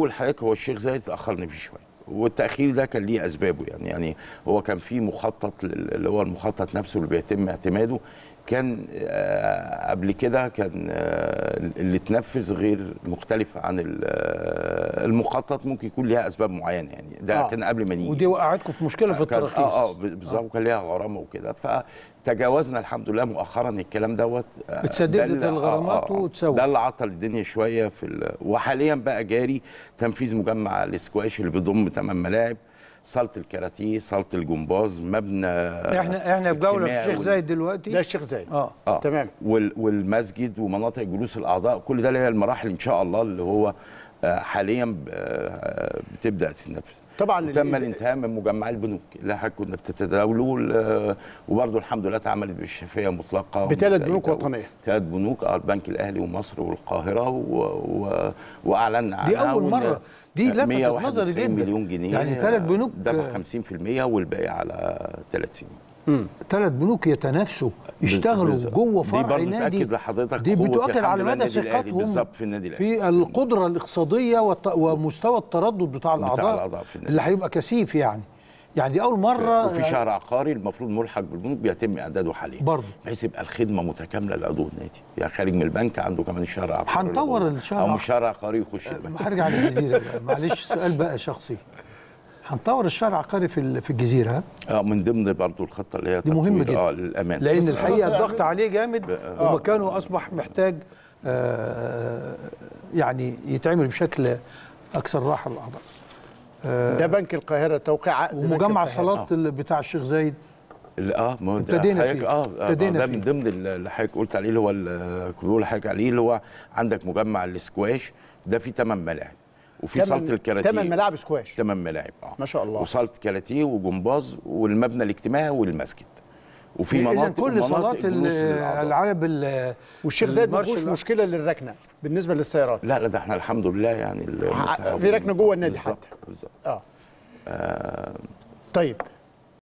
اول حاجه هو الشيخ زايد اخرني فيه شويه والتاخير ده كان ليه اسبابه يعني يعني هو كان في مخطط لل- اللي هو المخطط نفسه اللي بيتم اعتماده كان آه، قبل كده كان آه، اللي اتنفذ غير مختلف عن ال- آه، المخطط ممكن يكون ليها اسباب معينه يعني ده آه. كان قبل ما نيجي ودي وقعتكم في مشكله في كان- التراخيص اه اه بالظبط كان ليها غرامه وكده فتجاوزنا الحمد لله مؤخرا الكلام دوت آه، اتسددت ده اللي- الغرامات واتسوى. ده اللي عطل الدنيا شويه في ال... وحاليا بقى جاري تنفيذ مجمع الاسكواش اللي بيضم ثمان ملاعب صاله الكاراتيه صاله الجمباز مبنى احنا احنا في جوله في اجتماعي الشيخ وال- زايد دلوقتي ده الشيخ زايد اه اه تمام. وال... والمسجد ومناطق جلوس الاعضاء كل ده اللي هي المراحل ان شاء الله اللي هو آه، حاليا ب- آه، بتبدا تتنفذ طبعا وتم ال- الانتهاء من مجمع البنوك اللي احنا كنا بتتداولوا ال- وبرضه الحمد لله اتعملت بالشفافيه مطلقه بثلاث ومتأيدة بنوك و- وطنية. ثلاث بنوك اه البنك الاهلي ومصر والقاهره و... و... واعلنا دي عنها أول وإن مرة. دي لفتت 191 نظري جدا. مليون جنيه يعني ثلاث بنوك- دفع 50% والباقي على ثلاث سنين ثلاث بنوك يتنافسوا يشتغلوا بالظبط. جوه دي فرع برضه نادي تأكد لحضرتك دي قوة بتؤكد الحمد على لله مدى النادي الأهلي ثقتهم بالظبط في النادي الأهلي. في القدره الاقتصاديه والت- ومستوى التردد بتاع الاعضاء, الأعضاء في النادي. اللي هيبقى كثيف يعني يعني دي اول مره وفي شهر عقاري المفروض ملحق بالبنوك بيتم اعداده حاليا برضه. بحيث يبقى الخدمه متكامله لعضو النادي يعني خارج من البنك عنده كمان الشهر العقاري هنطور الشهر او العقاري. مش شهر عقاري يخش البنك هرجع للجزيره بقى. معلش سؤال بقى شخصي هنطور الشارع العقاري في ال- في الجزيره ها؟ اه من ضمن برضه الخطه اللي هي دي مهمة تطوير- جدا. اه للامان لان بس الحقيقه خلاص الضغط يعني- عليه جامد آه. ومكانه اصبح محتاج آه، يعني يتعمل بشكل اكثر راحه للاعضاء ده بنك القاهره توقيع عقد بنك ومجمع القاهرة. الصالات اللي بتاع الشيخ زايد اللي- اه ما هو ده ابتدينا حضرتك- فيه. اه آه، ابتدينا ده فيه. من ضمن اللي حضرتك قلت عليه اللي هو ال- كنت بقول لحضرتك عليه اللي هو عندك مجمع الاسكواش ده فيه ثمان ملاعب وفي تمن- صاله الكاراتيه تمن ملاعب سكواش ثمان ملاعب اه ما شاء الله. وصاله كاراتيه وجمباز والمبنى الاجتماعي والمسجد وفي اذا مناطق كل ومناطق صالات ال- جلوس للأعضاء. الالعاب ال- والشيخ زايد ما المارشال فيهوش آرت. مشكله للركنه بالنسبه للسيارات لا لا ده احنا الحمد لله يعني في ركنة جوه النادي بالظبط حتى. بالظبط اه طيب